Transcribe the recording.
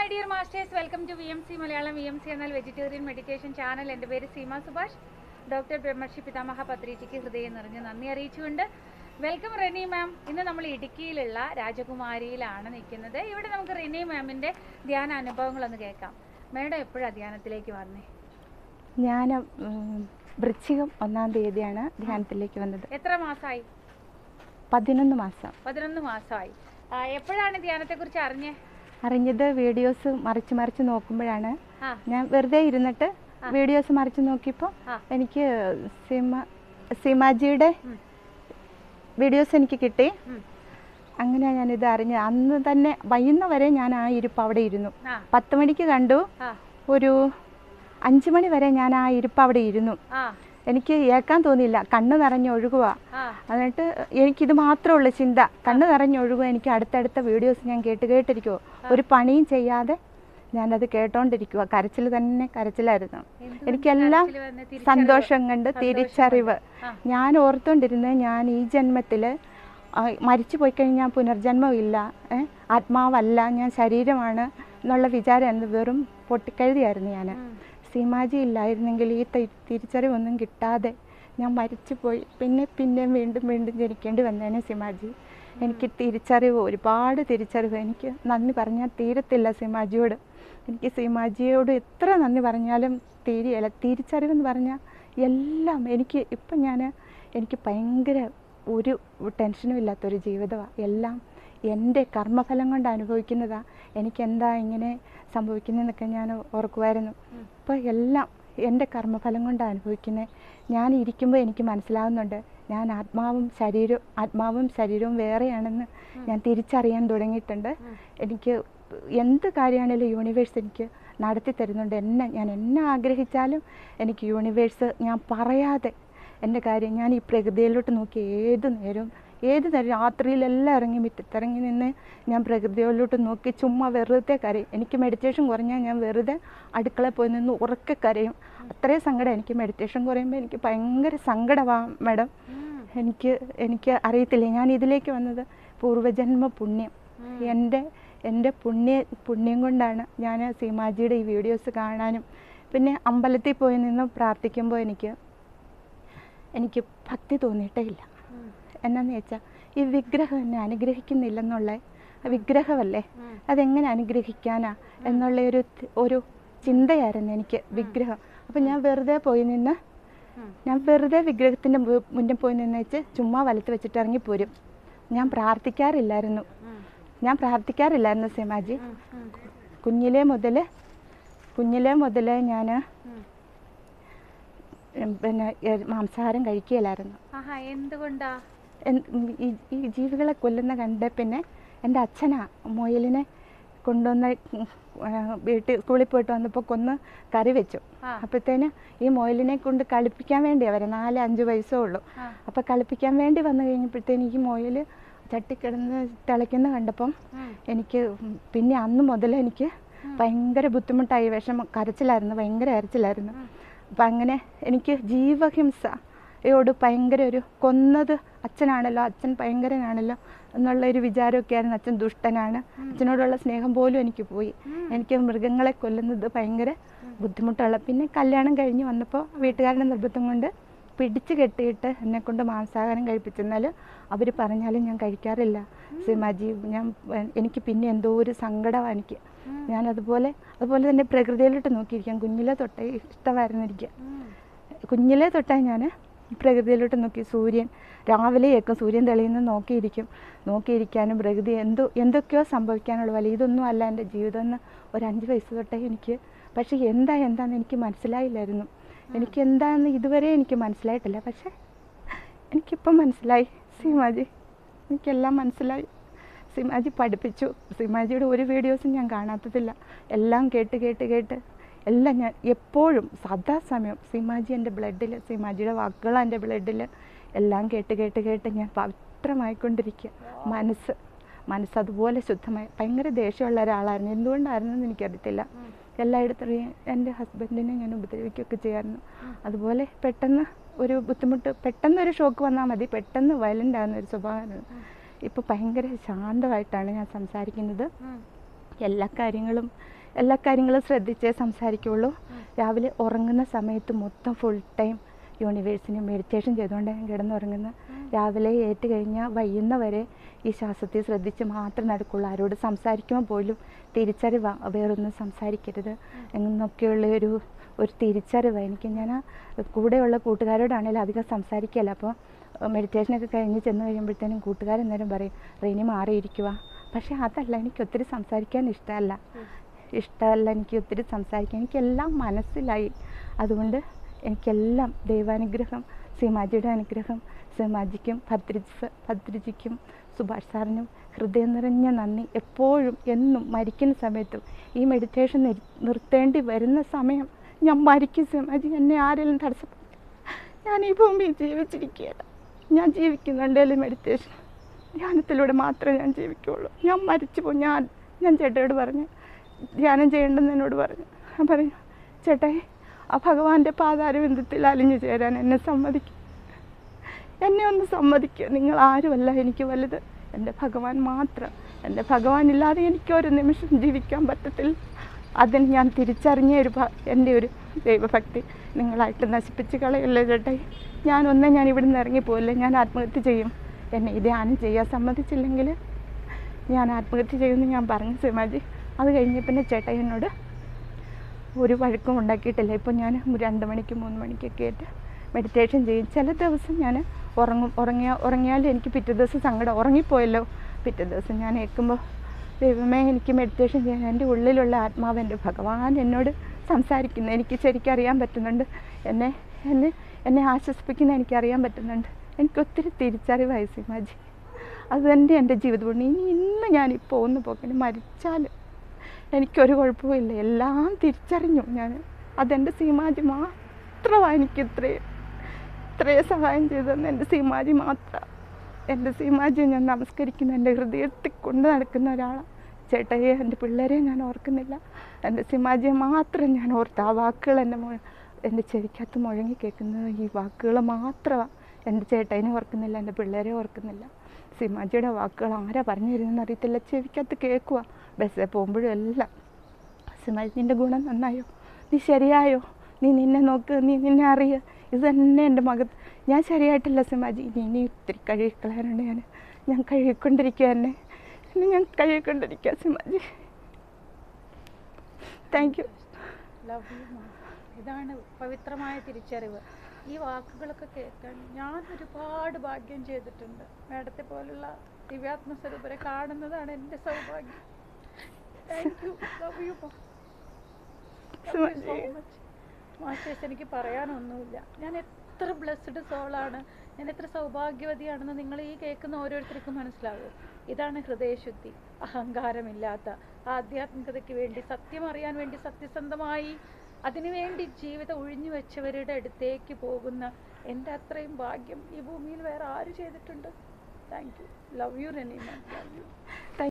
My dear masters welcome to V M C Malayalam V M C എന്നാൽ vegetarian meditation channel എൻ്റെ പേര് Seema Subhash doctor Brahmarshi Pitamaha പത്രീജിക്ക് ഹൃദയം നിറഞ്ഞ് നന്ദി അറിയിച്ചുകൊണ്ട് വെൽക്കം റെനി മാം ഇന്ന് നമ്മൾ ഇടുക്കിയിലുള്ള രാജകുമാരിയിലാണ് നിൽക്കുന്നത് ഇവിടെ നമുക്ക് റെനി മാമിൻ്റെ ധ്യാന അനുഭവങ്ങളൊന്ന് കേൾക്കാം മേഡം എപ്പോഴാണ് ധ്യാനത്തിലേക്ക് വന്നേ ഞാൻ വൃശ്ചികം ഒന്നാം തീയതിയാണ് ധ്യാനത്തിലേക്ക് വന്നത് എത്ര മാസമായി പതിനൊന്ന് മാസം പതിനൊന്ന് മാസമായി ആ, എപ്പോഴാണ് ധ്യാനത്തെക്കുറിച്ച് അറിഞ്ഞേ അറിഞ്ഞത് വീഡിയോസ് മറിച്ച് മറിച്ച് നോക്കുമ്പോഴാണ് ആ ഞാൻ വെറുതെ ഇരുന്നിട്ട് വീഡിയോസ് മറിച്ച് നോക്കിയപ്പോൾ ആ. എനിക്ക് സീമ സീമാജിയുടെ ഉം. വീഡിയോസ് എനിക്ക് കിട്ടി ഉം. അങ്ങനെ ഞാനിത് അറിഞ്ഞ് അന്ന് തന്നെ വൈകുന്ന വരെ ഞാൻ ആ ഇരിപ്പ് അവിടെ ഇരുന്നു ആ പത്ത് മണിക്ക് കണ്ടു ആ ഒരു അഞ്ച് മണി വരെ ഞാൻ ആ ഇരിപ്പ് അവിടെ ഇരുന്നു ആ എനിക്ക് ഏക്കാൻ തോന്നിയില്ല കണ്ണ് നിറഞ്ഞൊഴുകുക ആ എന്നിട്ട് എനിക്കിത് മാത്രമുള്ള ചിന്ത കണ്ണ് നിറഞ്ഞൊഴുകുക എനിക്ക് അടുത്തടുത്ത വീഡിയോസ് ഞാൻ കേട്ട് കേട്ടിരിക്കുമോ ഒരു പണിയും ചെയ്യാതെ ഞാനത് കേട്ടോണ്ടിരിക്കുക കരച്ചിൽ തന്നെ കരച്ചിലായിരുന്നു എന്തുകൊണ്ട് എനിക്കെല്ലാം കരച്ചില് വന്നേ? തിരിച്ചറിവ്. സന്തോഷം കണ്ട് തിരിച്ചറിവ് ആ. ഞാൻ ഓർത്തുകൊണ്ടിരുന്നത് ഞാൻ ഈ ജന്മത്തിൽ മരിച്ചു പോയി കഴിഞ്ഞാൽ പുനർജന്മം ഇല്ല ഏ? ആത്മാവല്ല ഞാൻ ശരീരമാണ് എന്നുള്ള വിചാരമായിരുന്നു വെറും പൊട്ടിക്കഴുതിയായിരുന്നു ഞാൻ ഉം. സീമാജി ഇല്ലായിരുന്നെങ്കിൽ ഈ തി- തിരിച്ചറിവൊന്നും കിട്ടാതെ ഞാൻ മരിച്ചു പോയി പിന്നെ പിന്നെയും വീണ്ടും വീണ്ടും ജനിക്കേണ്ടി വന്നേനെ സീമാജി എനിക്ക് തിരിച്ചറിവ് ഒരുപാട് തിരിച്ചറിവ് എനിക്ക് നന്ദി പറഞ്ഞാൽ തീരത്തില്ല സീമാജിയോട് എനിക്ക് സീമാജിയോട് എത്ര നന്ദി പറഞ്ഞാലും തീരെയല്ല തിരിച്ചറിവെന്ന് പറഞ്ഞാൽ എല്ലാം എനിക്ക് ഇപ്പം ഞാൻ എനിക്ക് ഭയങ്കര ഒരു ടെൻഷനും ഇല്ലാത്തൊരു ജീവിതമാണ് എല്ലാം എൻ്റെ കർമ്മഫലം കൊണ്ട് അനുഭവിക്കുന്നതാണ് എനിക്കെന്താ ഇങ്ങനെ സംഭവിക്കുന്നതെന്നൊക്കെ ഞാൻ ഓർക്കുമായിരുന്നു ഇപ്പോൾ എല്ലാം എൻ്റെ കർമ്മഫലം കൊണ്ടാണ് അനുഭവിക്കുന്നത് ഞാൻ ഇരിക്കുമ്പോൾ എനിക്ക് മനസ്സിലാവുന്നുണ്ട് ഞാൻ ആത്മാവും ശരീരവും ആത്മാവും ശരീരവും വേറെയാണെന്ന് ഞാൻ തിരിച്ചറിയാൻ തുടങ്ങിയിട്ടുണ്ട് എനിക്ക് എന്ത് കാര്യമാണെങ്കിലും യൂണിവേഴ്സ് എനിക്ക് നടത്തി തരുന്നുണ്ട് എന്നെ ഞാൻ എന്നെ ആഗ്രഹിച്ചാലും എനിക്ക് യൂണിവേഴ്സ് ഞാൻ പറയാതെ എൻ്റെ കാര്യം ഞാൻ ഈ പ്രകൃതിയിലോട്ട് നോക്കി ഏത് നേരവും ഏത് നേരം രാത്രിയിലെല്ലാം ഇറങ്ങി മുറ്റത്തിറങ്ങി നിന്ന് ഞാൻ പ്രകൃതിയിലോട്ട് നോക്കി ചുമ്മാ വെറുതെ കരയും എനിക്ക് മെഡിറ്റേഷൻ കുറഞ്ഞാൽ ഞാൻ വെറുതെ അടുക്കളയിൽ പോയി നിന്ന് ഉറക്കെ കരയും അത്രയും സങ്കടം എനിക്ക് മെഡിറ്റേഷൻ കുറയുമ്പോൾ എനിക്ക് ഭയങ്കര സങ്കടമാണ് മാഡം ഉം. എനിക്ക് എനിക്ക് അറിയത്തില്ല ഞാൻ ഇതിലേക്ക് വന്നത് പൂർവജന്മ പുണ്യം എൻ്റെ എൻ്റെ പുണ്യ പുണ്യം കൊണ്ടാണ് ഞാൻ സീമാജിയുടെ ഈ വീഡിയോസ് കാണാനും പിന്നെ അമ്പലത്തിൽ പോയി നിന്ന് പ്രാർത്ഥിക്കുമ്പോൾ എനിക്ക് എനിക്ക് ഭക്തി തോന്നിയിട്ടേ ഇല്ല ഉം. എന്നാന്ന് വെച്ചാൽ ഈ വിഗ്രഹം എന്നെ അനുഗ്രഹിക്കുന്നില്ലെന്നുള്ള ആ വിഗ്രഹമല്ലേ ഉം. അതെങ്ങനെ അനുഗ്രഹിക്കാനാ എന്നുള്ള ഒരു ത- ഒരു ചിന്തയായിരുന്നു എനിക്ക് വിഗ്രഹം അപ്പം ഞാൻ വെറുതെ പോയി നിന്ന് ഉം. ഞാൻ വെറുതെ വിഗ്രഹത്തിൻ്റെ മുന്നിൽ പോയി നിന്ന് വെച്ച് ചുമ്മാ വലത്ത് വെച്ചിട്ട് ഇറങ്ങിപ്പോരും ഞാൻ പ്രാർത്ഥിക്കാറില്ലായിരുന്നു ഉം. ഞാൻ പ്രാർത്ഥിക്കാറില്ലായിരുന്നു സീമാജി ഉം. ഉം. കുഞ്ഞിലേ മുതൽ കുഞ്ഞിലേ മുതൽ ഞാൻ ഉം. പിന്നെ എ- മാംസാഹാരം കഴിക്കുകയില്ലായിരുന്നു ആഹാ എന്തുകൊണ്ടാ എൻ- ഈ ഈ ജീവികളെ കൊല്ലുന്ന കണ്ട പിന്നെ എൻ്റെ അച്ഛനാ മുയലിനെ കൊണ്ടുവന്ന് ഉം, ആ, വീട്ടിൽ സ്കൂളിൽ പോയിട്ട് വന്നപ്പോൾ കൊന്ന് കറി വെച്ചു ആ. അപ്പോഴത്തേന് ഈ മുയലിനെ കൊണ്ട് കളിപ്പിക്കാൻ വേണ്ടി അവർ നാല് അഞ്ച് വയസ്സേ ഉള്ളൂ ആ. അപ്പോൾ കളിപ്പിക്കാൻ വേണ്ടി വന്നു കഴിഞ്ഞപ്പോഴത്തേന് ഈ മുയൽ ചട്ടിക്കിടന്ന് തിളയ്ക്കുന്ന കണ്ടപ്പം ഉം. എനിക്ക് പിന്നെ അന്ന് മുതൽ എനിക്ക് ഭയങ്കര ബുദ്ധിമുട്ടായി വിഷമം കരച്ചിലായിരുന്നു ഭയങ്കര കരച്ചിലായിരുന്നു അപ്പം അങ്ങനെ എനിക്ക് ജീവഹിംസയോട് ഭയങ്കര ഒരു കൊന്നത് അച്ഛനാണല്ലോ അച്ഛൻ ഭയങ്കരനാണല്ലോ എന്നുള്ള ഒരു വിചാരമൊക്കെ ആയിരുന്നു അച്ഛൻ ദുഷ്ടനാണ് അച്ഛനോടുള്ള സ്നേഹം പോലും എനിക്ക് പോയി എനിക്ക് മൃഗങ്ങളെ കൊല്ലുന്നത് ഭയങ്കര ബുദ്ധിമുട്ടുള്ള പിന്നെ കല്യാണം കഴിഞ്ഞ് വന്നപ്പോൾ വീട്ടുകാരുടെ നിർബന്ധം കൊണ്ട് പിടിച്ച് കെട്ടിയിട്ട് എന്നെ കൊണ്ട് മാംസാഹാരം കഴിപ്പിച്ചെന്നാൽ അവർ പറഞ്ഞാലും ഞാൻ കഴിക്കാറില്ല സിമാജി ഞാൻ എനിക്ക് പിന്നെ എന്തോ ഒരു സങ്കടമാണ് എനിക്ക് ഞാൻ അതുപോലെ അതുപോലെ തന്നെ പ്രകൃതിയിലോട്ട് നോക്കിയിരിക്കാം കുഞ്ഞിലെ തൊട്ടേ ഇഷ്ടമായിരുന്നു എനിക്ക് ഉം. കുഞ്ഞിലെ തൊട്ടേ ഞാൻ പ്രകൃതിയിലോട്ട് നോക്കി സൂര്യൻ രാവിലെയൊക്കെ സൂര്യൻ തെളിയുന്നത് നോക്കിയിരിക്കും നോക്കിയിരിക്കാനും പ്രകൃതി എന്തോ എന്തൊക്കെയോ സംഭവിക്കാനുള്ള പോലെ ഇതൊന്നും അല്ല എൻ്റെ ജീവിതം എന്ന് ഒരു അഞ്ച് വയസ്സ് തൊട്ടേ എനിക്ക് പക്ഷേ എന്താ എന്താന്ന് എനിക്ക് മനസ്സിലായില്ലായിരുന്നു എനിക്ക് എന്താന്ന് ഇതുവരെ എനിക്ക് മനസ്സിലായിട്ടില്ല പക്ഷേ എനിക്കിപ്പം മനസ്സിലായി സീമാജി എനിക്കെല്ലാം മനസ്സിലായി സീമാജി പഠിപ്പിച്ചു സീമാജിയുടെ ഒരു വീഡിയോസും ഞാൻ കാണാത്തതില്ല എല്ലാം കേട്ട് കേട്ട് കേട്ട് എല്ലാം ഞാൻ എപ്പോഴും സദാസമയം സീമാജി എൻ്റെ ബ്ലഡിൽ സീമാജിയുടെ വാക്കുകൾ എൻ്റെ ബ്ലഡിൽ എല്ലാം കേട്ട് കേട്ട് കേട്ട് ഞാൻ പവിത്രമായിക്കൊണ്ടിരിക്കുക മനസ്സ് മനസ്സ് അതുപോലെ ശുദ്ധമായി ഭയങ്കര ദേഷ്യമുള്ള ഒരാളായിരുന്നു എന്തുകൊണ്ടായിരുന്നെന്ന് എനിക്കറിയത്തില്ല എല്ലായിടത്തും എൻ്റെ ഹസ്ബൻഡിനെ ഞാൻ ഉപദ്രവിക്കുകയൊക്കെ ചെയ്യായിരുന്നു അതുപോലെ പെട്ടെന്ന് ഒരു ബുദ്ധിമുട്ട് പെട്ടെന്ന് ഒരു ഷോക്ക് വന്നാൽ മതി പെട്ടെന്ന് വയലൻ്റ് ആകുന്ന ഒരു സ്വഭാവമായിരുന്നു ഇപ്പോൾ ഭയങ്കര ശാന്തമായിട്ടാണ് ഞാൻ സംസാരിക്കുന്നത് ഉം. എല്ലാ കാര്യങ്ങളും എല്ലാ കാര്യങ്ങളും ശ്രദ്ധിച്ചേ സംസാരിക്കുള്ളൂ രാവിലെ ഉറങ്ങുന്ന സമയത്ത് മൊത്തം ഫുൾ ടൈം യൂണിവേഴ്സിന് മെഡിറ്റേഷൻ ചെയ്തുകൊണ്ട് ഞാൻ കിടന്നുറങ്ങുന്നത് രാവിലെ ഏറ്റ് കഴിഞ്ഞാൽ വൈകുന്ന വരെ ഈ ശ്വാസത്തെ ശ്രദ്ധിച്ച് മാത്രം നടക്കുള്ളൂ ആരോട് സംസാരിക്കുമ്പോൾ പോലും തിരിച്ചറിവ് വേറൊന്നും സംസാരിക്കരുത് എന്നൊക്കെയുള്ള ഒരു ഒരു തിരിച്ചറിവ് എനിക്ക് ഞാൻ ആ കൂടെയുള്ള കൂട്ടുകാരോടാണെങ്കിലും അധികം സംസാരിക്കുകയല്ല അപ്പോൾ മെഡിറ്റേഷനൊക്കെ കഴിഞ്ഞ് ചെന്ന് കഴിയുമ്പോഴത്തേനും കൂട്ടുകാരെന്നേരം പറയും റീനി മാറിയിരിക്കുക പക്ഷേ അതല്ല എനിക്ക് ഒത്തിരി സംസാരിക്കാൻ ഇഷ്ടമല്ല ഇഷ്ടമല്ല എനിക്ക് ഒത്തിരി സംസാരിക്കാൻ എനിക്കെല്ലാം മനസ്സിലായി അതുകൊണ്ട് എനിക്കെല്ലാം ദൈവാനുഗ്രഹം സീമാജിയുടെ അനുഗ്രഹം സീമാജിക്കും ഭദ്രജി ഭദ്രജിക്കും സുഭാഷ് സാറിനും ഹൃദയം നിറഞ്ഞ നന്ദി എപ്പോഴും എന്നും മരിക്കുന്ന സമയത്തും ഈ മെഡിറ്റേഷൻ നിർ- നിർത്തേണ്ടി വരുന്ന സമയം ഞാൻ മരിക്കും സീമാജി എന്നെ ആരെങ്കിലും തടസ്സപ്പെട്ടു ഞാൻ ഈ ഭൂമിയിൽ ജീവിച്ചിരിക്കുകയല്ല ഞാൻ ജീവിക്കുന്നുണ്ടേലും മെഡിറ്റേഷൻ ധ്യാനത്തിലൂടെ മാത്രമേ ഞാൻ ജീവിക്കുകയുള്ളൂ ഞാൻ മരിച്ചു പോകും ഞാൻ ഞാൻ ചേട്ടയോട് പറഞ്ഞു ധ്യാനം ചെയ്യേണ്ടെന്ന് എന്നോട് പറഞ്ഞു ഞാൻ പറഞ്ഞു ചേട്ടായി ആ ഭഗവാന്റെ പാതാരബന്ധത്തിൽ അലിഞ്ഞു ചേരാൻ എന്നെ സമ്മതിക്കും എന്നെ ഒന്ന് സമ്മതിക്കുക നിങ്ങൾ ആരുമല്ല എനിക്ക് വലുത് എൻ്റെ ഭഗവാൻ മാത്രം എൻ്റെ ഭഗവാൻ ഇല്ലാതെ എനിക്ക് ഒരു നിമിഷം ജീവിക്കാൻ പറ്റത്തില്ല അതിന് ഞാൻ തിരിച്ചറിഞ്ഞ ഒരു ഭ- എൻ്റെ ഒരു ദൈവഭക്തി നിങ്ങളായിട്ട് നശിപ്പിച്ച് കളയല്ലേ ചേട്ടായി ഞാനൊന്നേ ഞാൻ ഇവിടുന്ന് ഇറങ്ങിപ്പോയില്ല ഞാൻ ആത്മഹത്യ ചെയ്യും എന്നെ ഈ ധ്യാനം ചെയ്യാൻ സമ്മതിച്ചില്ലെങ്കിൽ ഞാൻ ആത്മഹത്യ ചെയ്യുമെന്ന് ഞാൻ പറഞ്ഞു സിമാജി അത് കഴിഞ്ഞ പിന്നെ ചേട്ടായി എന്നോട് ഒരു വഴക്കും ഉണ്ടാക്കിയിട്ടില്ല ഇപ്പോൾ ഞാൻ രണ്ട് മണിക്ക് മൂന്ന് മണിക്കൊക്കെ ആയിട്ട് മെഡിറ്റേഷൻ ചെയ്യും ചില ദിവസം ഞാൻ ഉറങ്ങും ഉറങ്ങിയ ഉറങ്ങിയാൽ എനിക്ക് പിറ്റേ ദിവസം സങ്കടം ഉറങ്ങിപ്പോയല്ലോ പിറ്റേ ദിവസം ഞാൻ ഏൽക്കുമ്പോൾ ദൈവമേ എനിക്ക് മെഡിറ്റേഷൻ ചെയ്യാൻ എൻ്റെ ഉള്ളിലുള്ള ആത്മാവ് എൻ്റെ ഭഗവാൻ എന്നോട് സംസാരിക്കുന്നു എനിക്ക് ശരിക്കും അറിയാൻ പറ്റുന്നുണ്ട് എന്നെ എന്നെ എന്നെ ആശ്വസിപ്പിക്കുന്ന എനിക്കറിയാൻ പറ്റുന്നുണ്ട് എനിക്ക് ഒത്തിരി തിരിച്ചറിവായി സിമാജി അത് തന്നെ എൻ്റെ ജീവിതം ഇനി ഇന്ന് ഞാനിപ്പോൾ ഒന്ന് പോക്കിന് മരിച്ചാലും എനിക്കൊരു കുഴപ്പമില്ല എല്ലാം തിരിച്ചറിഞ്ഞു ഞാൻ അതെൻ്റെ സീമാജി മാത്രമാണ് എനിക്ക് ഇത്രയും ഇത്രയും സഹായം ചെയ്തതെന്ന് എൻ്റെ സീമാജി മാത്രം എൻ്റെ സീമാജിയെ ഞാൻ നമസ്കരിക്കുന്ന എൻ്റെ ഹൃദയത്തിൽ കൊണ്ട് നടക്കുന്ന ഒരാളാണ് ചേട്ടയെ എൻ്റെ പിള്ളേരെ ഞാൻ ഓർക്കുന്നില്ല എൻ്റെ സീമാജിയെ മാത്രം ഞാൻ ഓർത്ത് ആ വാക്കുകൾ എൻ്റെ മോ എൻ്റെ ചെവിക്കകത്ത് മുഴങ്ങി കേൾക്കുന്നത് ഈ വാക്കുകൾ മാത്രമാണ് എൻ്റെ ചേട്ടനെ ഓർക്കുന്നില്ല എൻ്റെ പിള്ളേരെ ഓർക്കുന്നില്ല സീമാജിയുടെ വാക്കുകൾ ആരാ പറഞ്ഞു തരുന്നതെന്ന് അറിയത്തില്ല ചെവിക്കകത്ത് കേൾക്കുക ബസ്സിൽ പോകുമ്പോഴും എല്ലാം സിമാജി നിൻ്റെ ഗുണം നന്നായോ നീ ശരിയായോ നീ നിന്നെ നോക്ക് നീ നിന്നെ അറിയുക ഇത് തന്നെ എൻ്റെ മകത്ത് ഞാൻ ശരിയായിട്ടില്ല സിമാജി ഇനി ഇനി ഒത്തിരി കഴുകിക്കളയാനുണ്ട് ഞാൻ ഞാൻ കഴുകിക്കൊണ്ടിരിക്കുക എന്നെ ഇനി ഞാൻ കഴുകിക്കൊണ്ടിരിക്കുക Seemaji thank you love you ma'am ഇതാണ് പവിത്രമായ തിരിച്ചറിവ് ഈ വാക്കുകളൊക്കെ കേൾക്കാൻ ഞാൻ ഒരുപാട് ഭാഗ്യം ചെയ്തിട്ടുണ്ട് മാഡത്തെ പോലുള്ള ദിവ്യാത്മ സ്വരൂപരെ കാണുന്നതാണ് എൻ്റെ സൗഭാഗ്യം thank you love you so much masters എനിക്ക് പറയാനൊന്നുമില്ല ഞാൻ എത്ര ബ്ലെസ്ഡ് സോളാണ് ഞാൻ എത്ര സൗഭാഗ്യവതിയാണെന്ന് നിങ്ങൾ ഈ കേൾക്കുന്ന ഓരോരുത്തർക്കും മനസ്സിലാവും ഇതാണ് ഹൃദയശുദ്ധി അഹങ്കാരമില്ലാത്ത ആധ്യാത്മികതയ്ക്ക് വേണ്ടി സത്യം അറിയാൻ വേണ്ടി സത്യസന്ധമായി അതിനുവേണ്ടി ജീവിതം ഒഴിഞ്ഞു വെച്ചവരുടെ അടുത്തേക്ക് പോകുന്ന എൻ്റെ അത്രയും ഭാഗ്യം ഈ ഭൂമിയിൽ വേറെ ആര് ചെയ്തിട്ടുണ്ട് thank you love you Reni ma'am love U